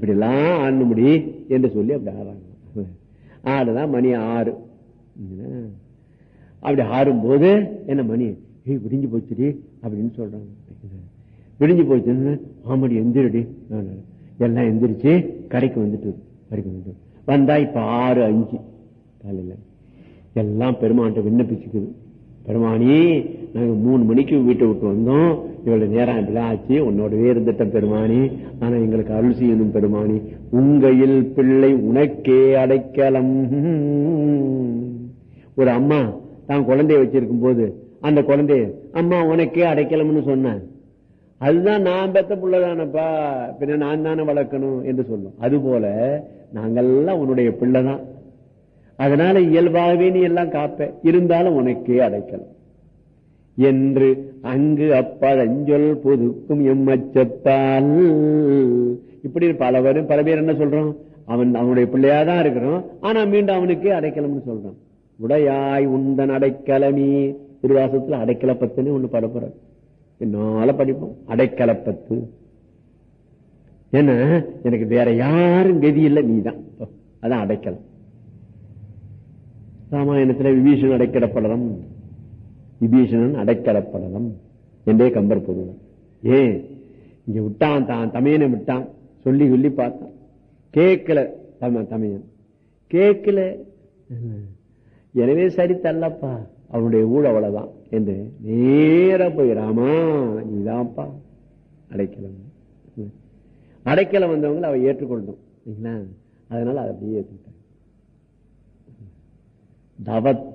இப்படிலாம் ஆடணும்படி என்று சொல்லி அப்படி ஆடுறாங்க ஆடுதான் மணி ஆறு அப்படி ஆறும்போது என்ன மணி ஏய் விடிஞ்சு போச்சுடி அப்படின்னு சொல்றாங்க விடிஞ்சு போச்சுன்னு ஆமாடி எந்திரடி எல்லாம் எந்திரிச்சு கரைக்கு வந்துட்டு கரைக்கு வந்துட்டு வந்தா இப்ப ஆறு அஞ்சு காலையில எல்லாம் பெருமான்ட்ட விண்ணப்பிச்சுக்குது பெருமானி நாங்க மூணு மணிக்கு வீட்டை விட்டு வந்தோம் இவ்வளவு நேரம் இப்படிலாம் ஆச்சு உன்னோடவே இருந்துட்டோம் பெருமானி ஆனா எங்களுக்கு அருள் செய்யணும் பெருமானி உங்கையில் பிள்ளை உனக்கே அடைக்கலம் ஒரு அம்மா தான் குழந்தைய வச்சிருக்கும் போது அந்த குழந்தைய அம்மா உனக்கே அடைக்கலம்னு சொன்னேன் அதுதான் நான் பெத்த பிள்ளைதானப்பா பின்ன நான் தானே வளர்க்கணும் என்று சொல்லும் அது போல நாங்கெல்லாம் உன்னுடைய பிள்ளைதான் அதனால இயல்பாகவே நீ எல்லாம் காப்ப இருந்தாலும் உனக்கே அடைக்கலாம் என்று அங்கு அப்பழஞ்சொல் புதுக்கும் எம்மச்சத்தால் இப்படி பல பேரும் பல பேர் என்ன சொல்றோம் அவன் அவனுடைய பிள்ளையாதான் இருக்கிறோம் ஆனா மீண்டும் அவனுக்கே அடைக்கலம்னு சொல்றான் உடையாய் உந்தன் அடைக்கலமி திருவாசத்துல அடைக்கலப்பத்துன்னு ஒண்ணு பரப்புற என்னால படிப்போம் அடைக்கலப்பத்து ஏன்னா எனக்கு வேற யாரும் கதி இல்லை நீதான் அதான் அடைக்கலம் ராமாயணத்துல விபீஷன் அடைக்கலப்படலம் விபீஷணன் அடைக்கலப்படலம் என்றே கம்பர் பொருள் ஏன் இங்க விட்டான் தான் தமையனை விட்டான் சொல்லி சொல்லி பார்த்தான் கேட்கல தம தமையன் கேட்கல எனவே சரி தள்ளப்பா அவனுடைய ஊழ அவ்வளவுதான் என்று நேர போய் ராமா நீதான்ப்பா அடைக்கலம் அடைக்கலம் வந்தவங்களை அவ ஏற்றுக்கொள்ளணும் அதனால அதை அப்படியே ஏற்றுக்கிட்டாங்க தவ